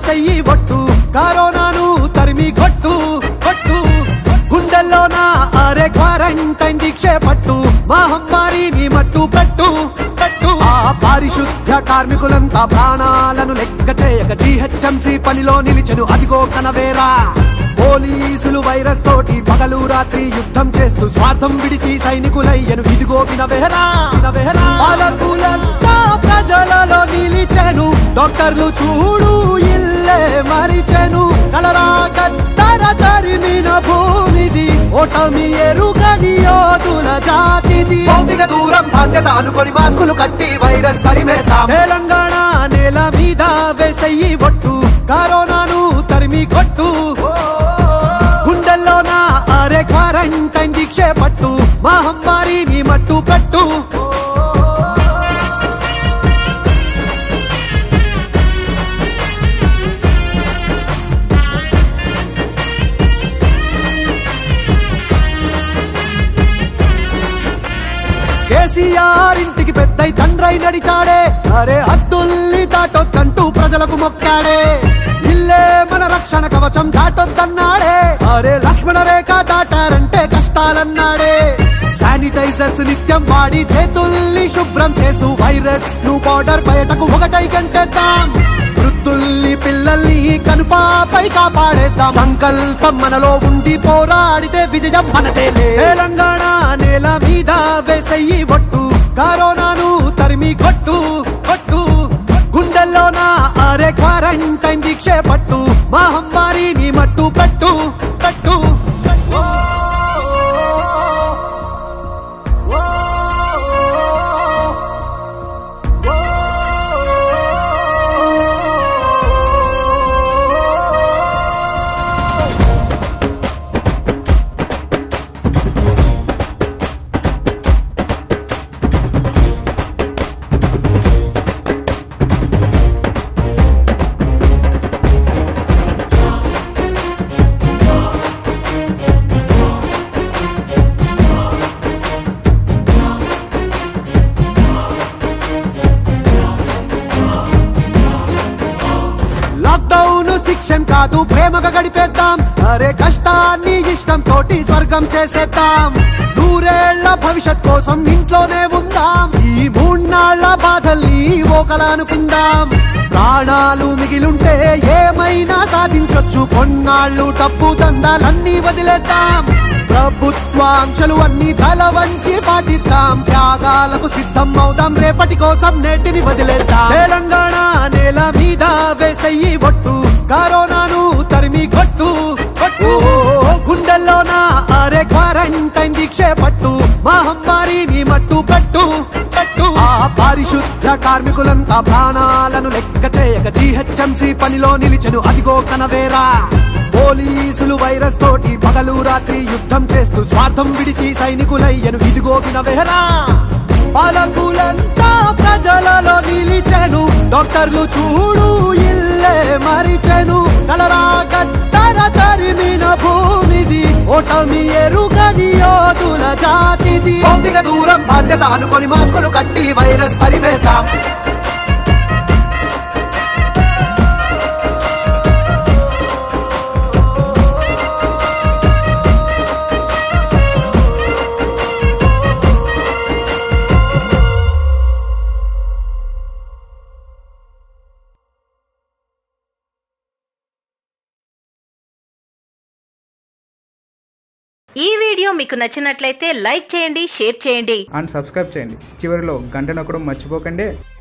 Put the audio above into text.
వేసయ్యి ఒట్టు కరోనాను తరిమి కొట్టు కొట్టు గుండెల్లోన అరే క్వారంటైన్ దీక్షే పట్టు మహమ్మారిని మట్టు పెట్టు పెట్టు ఆ పారిశుద్ధ కార్మికులంతా ప్రాణాలను లెక్క చేయక జీహెచ్ఎంసీ పనిలో నిలిచెను అదిగో కనవేరా పోలీసులు వైరస్ తోటి పగలు రాత్రి యుద్ధం చేస్తూ స్వార్థం విడిచి సైనికులయ్యను ఇదిగో వినవేరా వినవేరా పాలకులంతా ప్రజలలో నిలిచెను డాక్టర్లు చూడు ఇల్లే మరిచెను కలరా కత్తర తరిమిన భూమిది ఓటమి ఎరుగని యోధుల జాతిది భౌతిక దూరం బాధ్యత అనుకొని మాస్కులు కట్టి వైరస్ తరిమేతాం తెలంగాణ నేల మీద వేసయ్యి ఒట్టు కరోనాను తరిమి కొట్టు గుండెల్లోన అరే క్వారంటైన్ దీక్షే పట్టు మహమ్మారిని మట్టు పెట్టు కేసీఆర్ ఇంటికి పెద్దై తండ్రై నడిచాడే అరే హద్దుల్ని దాటొద్దంటూ ప్రజలకు మొక్కాడే ఇల్లే మన రక్షణ కవచం దాటొద్దన్నాడే అరే లక్ష్మణ రేఖ దాటారంటే కష్టాలన్నాడే శానిటైజర్స్ నిత్యం వాడి చేతుల్ని శుభ్రం చేస్తూ వైరస్ ను బార్డర్ బయటకు ఒకటై గంటేద్దాం వృద్ధుల్ని పిల్లల్ని కనుపాపై కాపాడేద్దాం సంకల్పం మనలో ఉండి పోరాడితే విజయం మనదేలే తెలంగాణ నేల మీద వేసయ్యి ఒట్టు కరోనాను తరిమి కొట్టు కొట్టు గుండెల్లోన అరే క్వారంటైన్ దీక్షే పట్టు మహమ్మారిని మట్టు పెట్టు పెట్టు ఓ, ఓ, ఓ, ఓ. లాక్డౌన్ శిక్షం కాదు ప్రేమగా గడిపేద్దాం అరే కష్టాన్ని ఇష్టం తోటి స్వర్గం చేసేద్దాం నూరేళ్ల భవిష్యత్ కోసం ఇంట్లోనే ఉందాం ఈ మూన్నాళ్ల బాధల్ని ఓకలా అనుకుందాం ప్రాణాలు మిగిలుంటే ఏమైనా సాధించొచ్చు కొన్నాళ్ళు డబ్బు దందాలన్నీ వదిలేద్దాం ప్రభుత్వాంక్షలు అన్ని తల వంచి పాటిద్దాం త్యాగాలకు సిద్ధం అవుదాం రేపటి కోసం నేటిని వదిలేద్దాం తెలంగాణ నేల మీద వేసయ్యి ఒట్టు కరోనాను తరిమి కొట్టు కొట్టు గుండెల్లోన అరే క్వారంటైన్ దీక్షే పట్టు మహమ్మారిని మట్టు పెట్టు పెట్టు ఆ పారిశుద్ధ కార్మికులంతా ప్రాణాలను లెక్క చేయక జీహెచ్ఎంసీ పనిలో నిలిచెను అదిగో కనవేరా పోలీసులు వైరస్ తోటి పగలు రాత్రి యుద్ధం చేస్తూ స్వార్థం విడిచి సైనికులయ్యను ఇదిగో వినవేరా పాలకులంతా ప్రజలలో నిలిచెను డాక్టర్లు చూడు ఇల్లే మరిచెను కలరా కత్తర తరిమిన భూమిది ఓటమి ఎరుగని యోధుల జాతిది భౌతిక దూరం బాధ్యత అనుకొని మాస్కులు కట్టి వైరస్ తరిమేతాం ఈ వీడియో మీకు నచ్చినట్లయితే లైక్ చేయండి షేర్ చేయండి అండ్ సబ్స్క్రైబ్ చేయండి చివరిలో గంట నొక్కడం మర్చిపోకండి